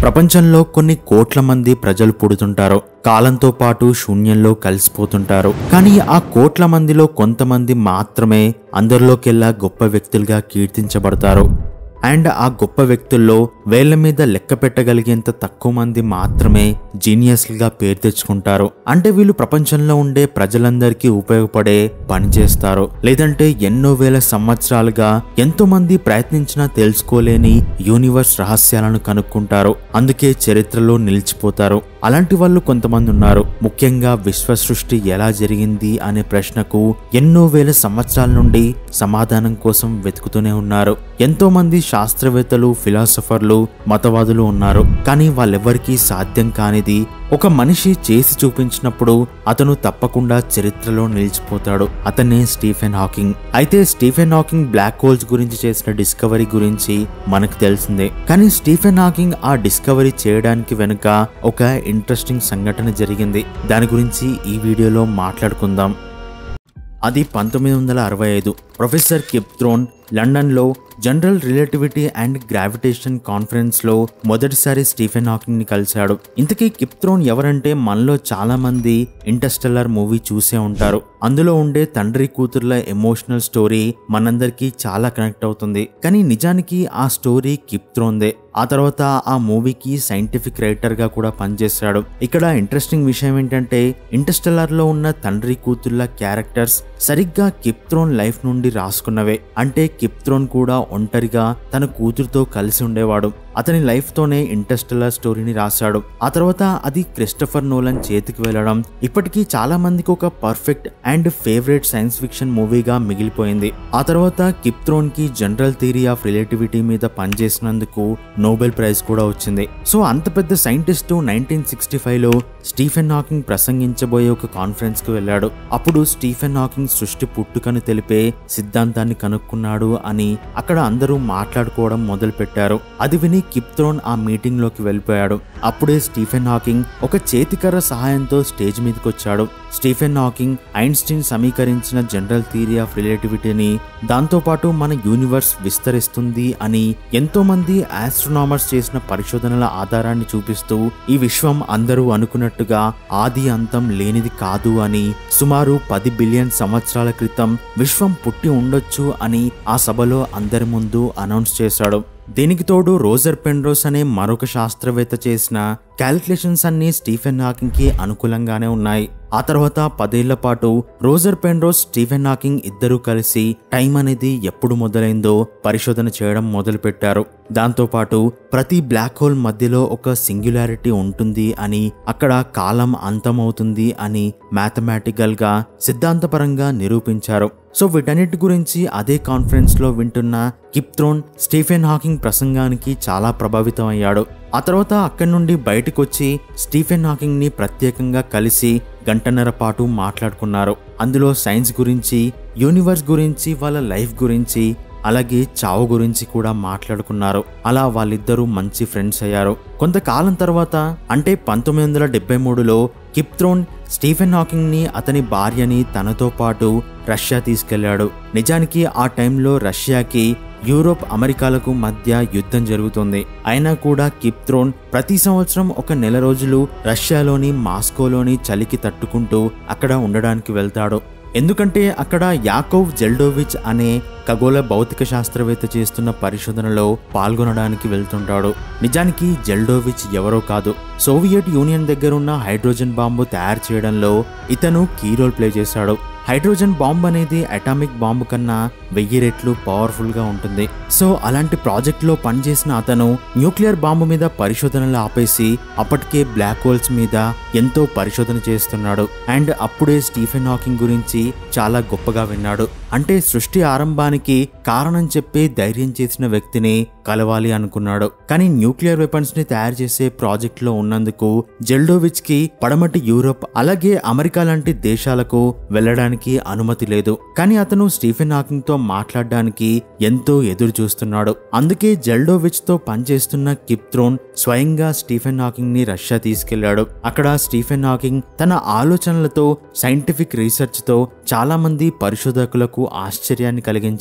ప్రపంచంలో కొన్ని కోట్ల మంది ప్రజలు పుడుతుంటారు కాలంతో పాటు శూన్యంలో కలిసిపోతుంటారు కానీ ఆ కోట్ల మందిలో కొంతమంది మాత్రమే అందరిలోకెల్లా గొప్ప వ్యక్తులుగా కీర్తించబడతారు అండ్ ఆ గొప్ప వ్యక్తుల్లో వేళ్ల మీద లెక్క పెట్టగలిగేంత తక్కువ మంది మాత్రమే జీనియస్లుగా పేరు తెచ్చుకుంటారు అంటే వీళ్ళు ప్రపంచంలో ఉండే ప్రజలందరికీ ఉపయోగపడే పని చేస్తారు లేదంటే ఎన్నో వేల సంవత్సరాలుగా ఎంతో మంది ప్రయత్నించినా తెలుసుకోలేని యూనివర్స్ రహస్యాలను కనుక్కుంటారు అందుకే చరిత్రలో నిలిచిపోతారు అలాంటి వాళ్ళు కొంతమంది ఉన్నారు ముఖ్యంగా విశ్వ సృష్టి ఎలా జరిగింది అనే ప్రశ్నకు ఎన్నో వేల సంవత్సరాల నుండి సమాధానం కోసం వెతుకుతూనే ఉన్నారు ఎంతో మంది శాస్త్రవేత్తలు ఫిలాసఫర్లు మతవాదులు ఉన్నారు కానీ వాళ్ళెవ్వరికీ సాధ్యం కానిది ఒక మనిషి చేసి చూపించినప్పుడు అతను తప్పకుండా చరిత్రలో నిలిచిపోతాడు అతనే స్టీఫెన్ హాకింగ్ అయితే స్టీఫెన్ హాకింగ్ బ్లాక్ హోల్స్ గురించి చేసిన డిస్కవరీ గురించి మనకు తెలిసిందే కానీ స్టీఫెన్ హాకింగ్ ఆ డిస్కవరీ చేయడానికి వెనుక ఒక ఇంట్రెస్టింగ్ సంఘటన జరిగింది దాని గురించి ఈ వీడియోలో మాట్లాడుకుందాం అది పంతొమ్మిది వందల అరవై ఐదు ప్రొఫెసర్ కిప్త్రోన్ లండన్లో జనరల్ రిలేటివిటీ అండ్ గ్రావిటేషన్ కాన్ఫరెన్స్లో మొదటిసారి స్టీఫెన్ హాకింగ్ని కలిశాడు ఇంతకీ కిప్త్రోన్ ఎవరంటే మనలో చాలా మంది ఇంటర్స్టెల్లర్ మూవీ చూసే ఉంటారు అందులో ఉండే తండ్రి కూతుర్ల ఎమోషనల్ స్టోరీ మనందరికీ చాలా కనెక్ట్ అవుతుంది కానీ నిజానికి ఆ స్టోరీ కిప్త్రోన్దే ఆ తర్వాత ఆ మూవీకి సైంటిఫిక్ రైటర్ గా కూడా పనిచేశాడు ఇక్కడ ఇంట్రెస్టింగ్ విషయం ఏంటంటే ఇంటర్స్టెల్లర్ లో ఉన్న తండ్రి కూతుర్ల క్యారెక్టర్స్ సరిగ్గా కిప్త్రోన్ లైఫ్ నుండి రాసుకున్నవే అంటే కిప్త్రోన్ కూడా ఒంటరిగా తన కూతురుతో కలిసి ఉండేవాడు అతని లైఫ్ తోనే ఇంటర్స్టెల్లర్ స్టోరీని రాశాడు ఆ తర్వాత అది క్రిస్టఫర్ నోలన్ చేతికి వెళ్ళడం ఇప్పటికీ చాలా మందికి ఒక perfect and favourite science fiction మూవీగా మిగిలిపోయింది ఆ తర్వాత కిప్త్రోన్ కి జనరల్ థియరీ ఆఫ్ రిలేటివిటీ మీద పనిచేసినందుకు నోబెల్ ప్రైజ్ కూడా వచ్చింది సో అంత పెద్ద సైంటిస్ట్ నైన్టీన్ సిక్స్టీ ఫైవ్ లో స్టీఫెన్ హాకింగ్ ప్రసంగించబోయే ఒక కాన్ఫరెన్స్ కు వెళ్ళాడు అప్పుడు స్టీఫెన్ హాకింగ్ సృష్టి పుట్టుకను తెలిపే సిద్ధాంతాన్ని కనుక్కున్నాడు అని అక్కడ అందరూ మాట్లాడుకోవడం మొదలు పెట్టారు అది విని కిప్త్రోన్ ఆ మీటింగ్ లోకి వెళ్ళిపోయాడు అప్పుడే స్టీఫెన్ హాకింగ్ ఒక చేతికర్ర సహాయంతో స్టేజ్ మీదకి వచ్చాడు స్టీఫెన్ హాకింగ్ ఐన్స్టీన్ సమీకరించిన జనరల్ థియరీ ఆఫ్ రిలేటివిటీని దాంతోపాటు మన యూనివర్స్ విస్తరిస్తుంది అని ఎంతో మంది ఆస్ట్రోనామర్స్ చేసిన పరిశోధనల ఆధారాన్ని చూపిస్తూ ఈ విశ్వం అందరూ అనుకున్నట్టుగా ఆది అంతం లేనిది కాదు అని సుమారు పది బిలియన్ సంవత్సరాల క్రితం విశ్వం పుట్టి ఉండొచ్చు అని ఆ సభలో అందరి ముందు అనౌన్స్ చేశాడు దీనికి తోడు రోజర్ పెండ్రోస్ అనే మరొక శాస్త్రవేత్త చేసిన క్యాలిక్యులేషన్స్ అన్ని స్టీఫెన్ హాకింగ్ కి అనుకూలంగానే ఉన్నాయి ఆ తర్వాత పదేళ్ల పాటు రోజర్ పెండ్రోస్ స్టీఫెన్ హాకింగ్ ఇద్దరూ కలిసి టైం అనేది ఎప్పుడు మొదలైందో పరిశోధన చేయడం మొదలుపెట్టారు దాంతోపాటు ప్రతి బ్లాక్ హోల్ మధ్యలో ఒక సింగ్యులారిటీ ఉంటుంది అని అక్కడ కాలం అంతమవుతుంది అని మ్యాథమెటికల్ గా సిద్ధాంతపరంగా నిరూపించారు సో వీటన్నిటి గురించి అదే కాన్ఫరెన్స్ లో వింటున్న కిప్త్రోన్ స్టీఫెన్ హాకింగ్ ప్రసంగానికి చాలా ప్రభావితం అయ్యాడు ఆ తర్వాత అక్కడి నుండి బయటకు వచ్చి స్టీఫెన్ హాకింగ్ ని ప్రత్యేకంగా కలిసి గంటన్నర పాటు మాట్లాడుకున్నారు అందులో సైన్స్ గురించి యూనివర్స్ గురించి వాళ్ళ లైఫ్ గురించి అలాగే చావు గురించి కూడా మాట్లాడుకున్నారు అలా వాళ్ళిద్దరూ మంచి ఫ్రెండ్స్ అయ్యారు కొంతకాలం తర్వాత అంటే పంతొమ్మిది వందల డెబ్బై మూడులో కిప్త్రోన్ స్టీఫెన్ హాకింగ్ ని అతని భార్యని తనతో పాటు రష్యా తీసుకెళ్లాడు నిజానికి ఆ టైంలో రష్యాకి యూరోప్ అమెరికాలకు మధ్య యుద్ధం జరుగుతుంది అయినా కూడా కిప్త్రోన్ ప్రతి సంవత్సరం ఒక నెల రోజులు రష్యాలోని మాస్కోలోని చలికి తట్టుకుంటూ అక్కడ ఉండడానికి వెళ్తాడు ఎందుకంటే అక్కడ యాకోవ్ జెల్డోవిచ్ అనే ఖగోళ భౌతిక శాస్త్రవేత్త చేస్తున్న పరిశోధనలో పాల్గొనడానికి వెళ్తుంటాడు నిజానికి జెల్డోవిచ్ ఎవరో కాదు సోవియట్ యూనియన్ దగ్గరున్న హైడ్రోజన్ బాంబు తయారు చేయడంలో ఇతను కీ రోల్ ప్లే చేశాడు హైడ్రోజన్ బాంబ్ అనేది అటామిక్ బాంబు కన్నా వెయ్యి రెట్లు పవర్ఫుల్ గా ఉంటుంది సో అలాంటి ప్రాజెక్ట్ లో పనిచేసిన అతను న్యూక్లియర్ బాంబు మీద పరిశోధనలు ఆపేసి అప్పటికే బ్లాక్ హోల్స్ మీద ఎంతో పరిశోధన చేస్తున్నాడు అండ్ అప్పుడే స్టీఫెన్ హాకింగ్ గురించి చాలా గొప్పగా విన్నాడు అంటే సృష్టి ఆరంభానికి కారణం చెప్పి ధైర్యం చేసిన వ్యక్తిని కలవాలి అనుకున్నాడు కానీ న్యూక్లియర్ వెపన్స్ ని తయారు చేసే ప్రాజెక్ట్ లో ఉన్నందుకు జెల్డోవిచ్ కి పడమటి యూరోప్ అలాగే అమెరికా లాంటి దేశాలకు వెళ్ళడానికి అనుమతి లేదు కానీ అతను స్టీఫెన్ హాకింగ్ తో మాట్లాడడానికి ఎంతో ఎదురు చూస్తున్నాడు అందుకే జెల్డోవిచ్ తో పనిచేస్తున్న కిప్త్రోన్ స్వయంగా స్టీఫెన్ హాకింగ్ ని రష్యా తీసుకెళ్లాడు అక్కడ స్టీఫెన్ హాకింగ్ తన ఆలోచనలతో సైంటిఫిక్ రీసెర్చ్ తో చాలా మంది పరిశోధకులకు ఆశ్చర్యాన్ని కలిగించాడు కానీ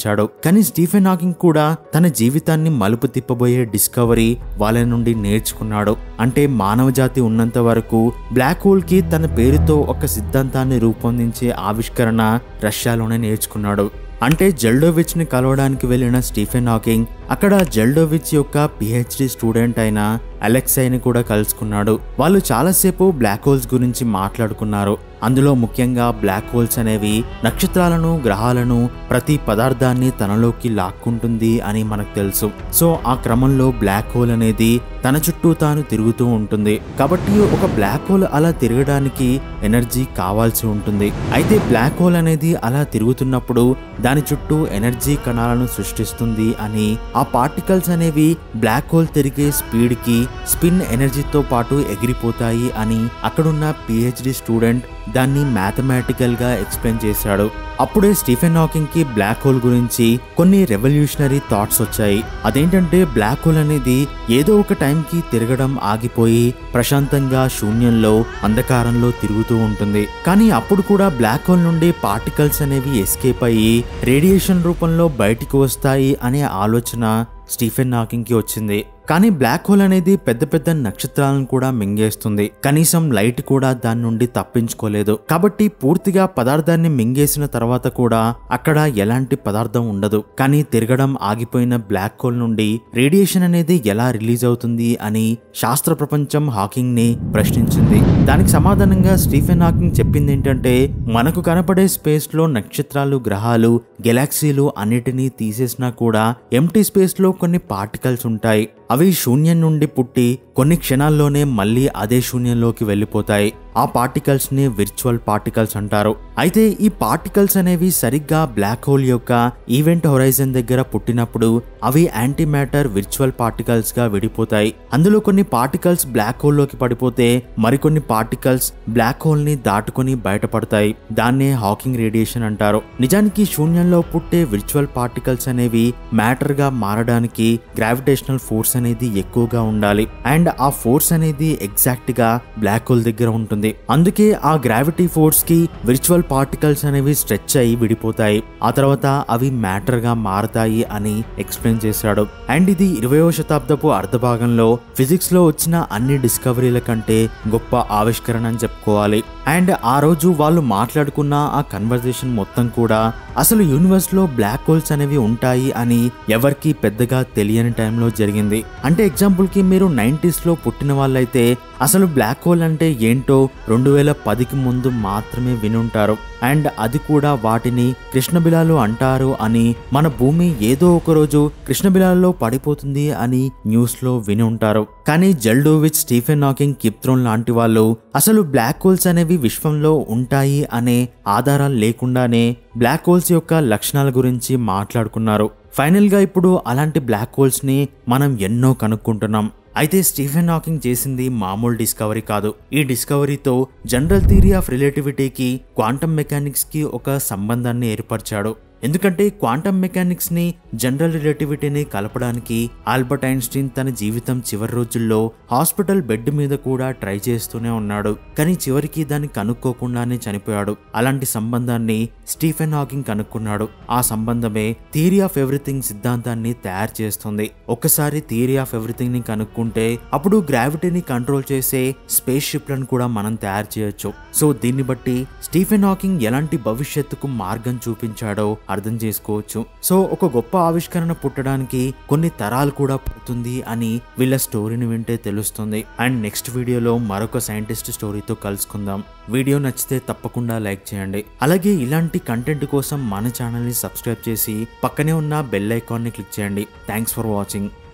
కానీ స్టీఫెన్ హాకింగ్ కూడా తన జీవితాన్ని మలుపు తిప్పబోయే డిస్కవరీ వాళ్ళ నుండి నేర్చుకున్నాడు అంటే మానవ జాతి ఉన్నంత వరకు బ్లాక్ హోల్ కి తన పేరుతో ఒక సిద్ధాంతాన్ని రూపొందించే ఆవిష్కరణ రష్యాలోనే నేర్చుకున్నాడు అంటే జెల్డోవిచ్ ని కలవడానికి వెళ్ళిన స్టీఫెన్ హాకింగ్ అక్కడ జెల్డోవిచ్ యొక్క పిహెచ్డి స్టూడెంట్ అయిన అలెక్సైని కూడా కలుసుకున్నాడు వాళ్ళు చాలాసేపు బ్లాక్ హోల్స్ గురించి మాట్లాడుకున్నారు అందులో ముఖ్యంగా బ్లాక్ హోల్స్ అనేవి నక్షత్రాలను గ్రహాలను ప్రతి పదార్థాన్ని తనలోకి లాక్కుంటుంది అని మనకు తెలుసు సో ఆ క్రమంలో బ్లాక్ హోల్ అనేది తన చుట్టూ తాను తిరుగుతూ ఉంటుంది కాబట్టి ఒక బ్లాక్ హోల్ అలా తిరగడానికి ఎనర్జీ కావాల్సి ఉంటుంది అయితే బ్లాక్ హోల్ అనేది అలా తిరుగుతున్నప్పుడు దాని చుట్టూ ఎనర్జీ కణాలను సృష్టిస్తుంది అని ఆ పార్టికల్స్ అనేవి బ్లాక్ హోల్ తిరిగే స్పీడ్ కి స్పిన్ ఎనర్జీతో పాటు ఎగిరిపోతాయి అని అక్కడున్న పిహెచ్డి స్టూడెంట్ దాన్ని మ్యాథమెటికల్ గా ఎక్స్ప్లెయిన్ చేశాడు అప్పుడే స్టీఫెన్ హాకింగ్ కి బ్లాక్ హోల్ గురించి కొన్ని రెవల్యూషనరీ థాట్స్ వచ్చాయి అదేంటంటే బ్లాక్ హోల్ అనేది ఏదో ఒక టైంకి తిరగడం ఆగిపోయి ప్రశాంతంగా శూన్యంలో అంధకారంలో తిరుగుతూ ఉంటుంది కానీ అప్పుడు కూడా బ్లాక్ హోల్ నుండి పార్టికల్స్ అనేవి ఎస్కేప్ అయ్యి రేడియేషన్ రూపంలో బయటికి వస్తాయి అనే ఆలోచన స్టీఫెన్ హాకింగ్ కి వచ్చింది కానీ బ్లాక్ హోల్ అనేది పెద్ద పెద్ద నక్షత్రాలను కూడా మింగేస్తుంది కనీసం లైట్ కూడా దాని నుండి తప్పించుకోలేదు కాబట్టి పూర్తిగా పదార్థాన్ని మింగేసిన తర్వాత కూడా అక్కడ ఎలాంటి పదార్థం ఉండదు కానీ తిరగడం ఆగిపోయిన బ్లాక్ హోల్ నుండి రేడియేషన్ అనేది ఎలా రిలీజ్ అవుతుంది అని శాస్త్ర ప్రపంచం హాకింగ్ ని ప్రశ్నించింది దానికి సమాధానంగా స్టీఫెన్ హాకింగ్ చెప్పింది ఏంటంటే మనకు కనపడే స్పేస్ లో నక్షత్రాలు గ్రహాలు గెలాక్సీలు అన్నిటినీ తీసేసినా కూడా ఎంటీ స్పేస్ లో కొన్ని పార్టికల్స్ ఉంటాయి అవి శూన్యం నుండి పుట్టి కొన్ని క్షణాల్లోనే మళ్ళీ అదే శూన్యంలోకి వెళ్ళిపోతాయి ఆ పార్టికల్స్ ని విర్చువల్ పార్టికల్స్ అంటారు అయితే ఈ పార్టికల్స్ అనేవి సరిగ్గా బ్లాక్ హోల్ యొక్క ఈవెంట్ హొరైజన్ దగ్గర పుట్టినప్పుడు అవి యాంటీ మ్యాటర్ విర్చువల్ పార్టికల్స్ గా విడిపోతాయి అందులో కొన్ని పార్టికల్స్ బ్లాక్ హోల్ లోకి పడిపోతే మరికొన్ని పార్టికల్స్ బ్లాక్ హోల్ ని దాటుకొని బయటపడతాయి దాన్నే హాకింగ్ రేడియేషన్ అంటారు నిజానికి శూన్యంలో పుట్టే విర్చువల్ పార్టికల్స్ అనేవి మ్యాటర్ గా మారడానికి గ్రావిటేషనల్ ఫోర్స్ అనేది ఎక్కువగా ఉండాలి అండ్ ఆ ఫోర్స్ అనేది ఎగ్జాక్ట్ గా బ్లాక్ హోల్ దగ్గర ఉంటుంది అందుకే ఆ గ్రావిటీ ఫోర్స్ కి విర్చువల్ పార్టికల్స్ అనేవి స్ట్రెచ్ అయి విడిపోతాయి ఆ తర్వాత అవి మ్యాటర్ గా మారతాయి అని ఎక్స్ప్లెయిన్ చేశాడు అండ్ ఇది ఇరవయో శతాబ్దపు అర్ధభాగంలో ఫిజిక్స్ లో వచ్చిన అన్ని డిస్కవరీల కంటే గొప్ప ఆవిష్కరణ అని చెప్పుకోవాలి అండ్ ఆ రోజు వాళ్ళు మాట్లాడుకున్న ఆ కన్వర్జేషన్ మొత్తం కూడా అసలు యూనివర్స్ లో బ్లాక్ హోల్స్ అనేవి ఉంటాయి అని ఎవరికి పెద్దగా తెలియని టైంలో జరిగింది అంటే ఎగ్జాంపుల్ కి మీరు నైంటీస్ లో పుట్టిన వాళ్ళైతే అసలు బ్లాక్ హోల్ అంటే ఏంటో రెండు వేల పదికి ముందు మాత్రమే వినుంటారు అండ్ అది కూడా వాటిని కృష్ణబిలాలు అంటారు అని మన భూమి ఏదో ఒక రోజు కృష్ణబిలాల్లో పడిపోతుంది అని న్యూస్ లో విని ఉంటారు కానీ జల్డోవిచ్ స్టీఫెన్ హాకింగ్ కిప్త్రోన్ లాంటి వాళ్ళు అసలు బ్లాక్ హోల్స్ అనేవి విశ్వంలో ఉంటాయి అనే ఆధారాలు లేకుండానే బ్లాక్ హోల్స్ యొక్క లక్షణాల గురించి మాట్లాడుకున్నారు ఫైనల్ గా ఇప్పుడు అలాంటి బ్లాక్ హోల్స్ ని మనం ఎన్నో కనుక్కుంటున్నాం అయితే స్టీఫెన్ హాకింగ్ చేసింది మామూలు డిస్కవరీ కాదు ఈ డిస్కవరీతో జనరల్ థియరీ ఆఫ్ రిలేటివిటీకి క్వాంటమ్ మెకానిక్స్ కి ఒక సంబంధాన్ని ఏర్పరిచాడు ఎందుకంటే క్వాంటమ్ మెకానిక్స్ ని జనరల్ రిలేటివిటీని కలపడానికి ఆల్బర్ట్ ఐన్స్టీన్ తన జీవితం చివరి రోజుల్లో హాస్పిటల్ బెడ్ మీద కూడా ట్రై చేస్తూనే ఉన్నాడు కానీ చివరికి దాన్ని కనుక్కోకుండానే చనిపోయాడు అలాంటి సంబంధాన్ని స్టీఫెన్ హాకింగ్ కనుక్కున్నాడు ఆ సంబంధమే థియరీ ఆఫ్ ఎవ్రీథింగ్ సిద్ధాంతాన్ని తయారు చేస్తుంది ఒక్కసారి థియరీ ఆఫ్ ఎవ్రీథింగ్ ని కనుక్కుంటే అప్పుడు గ్రావిటీని కంట్రోల్ చేసే స్పేస్ షిప్లను కూడా మనం తయారు చేయొచ్చు సో దీన్ని బట్టి స్టీఫెన్ హాకింగ్ ఎలాంటి భవిష్యత్తుకు మార్గం చూపించాడో అర్థం చేసుకోవచ్చు సో ఒక గొప్ప ఆవిష్కరణ పుట్టడానికి కొన్ని తరాలు కూడా పుడుతుంది అని వీళ్ళ స్టోరీని వింటే తెలుస్తుంది అండ్ నెక్స్ట్ వీడియోలో మరొక సైంటిస్ట్ స్టోరీతో కలుసుకుందాం వీడియో నచ్చితే తప్పకుండా లైక్ చేయండి అలాగే ఇలాంటి కంటెంట్ కోసం మన ఛానల్ని సబ్స్క్రైబ్ చేసి పక్కనే ఉన్న బెల్ ఐకాన్ని క్లిక్ చేయండి థ్యాంక్స్ ఫర్ వాచింగ్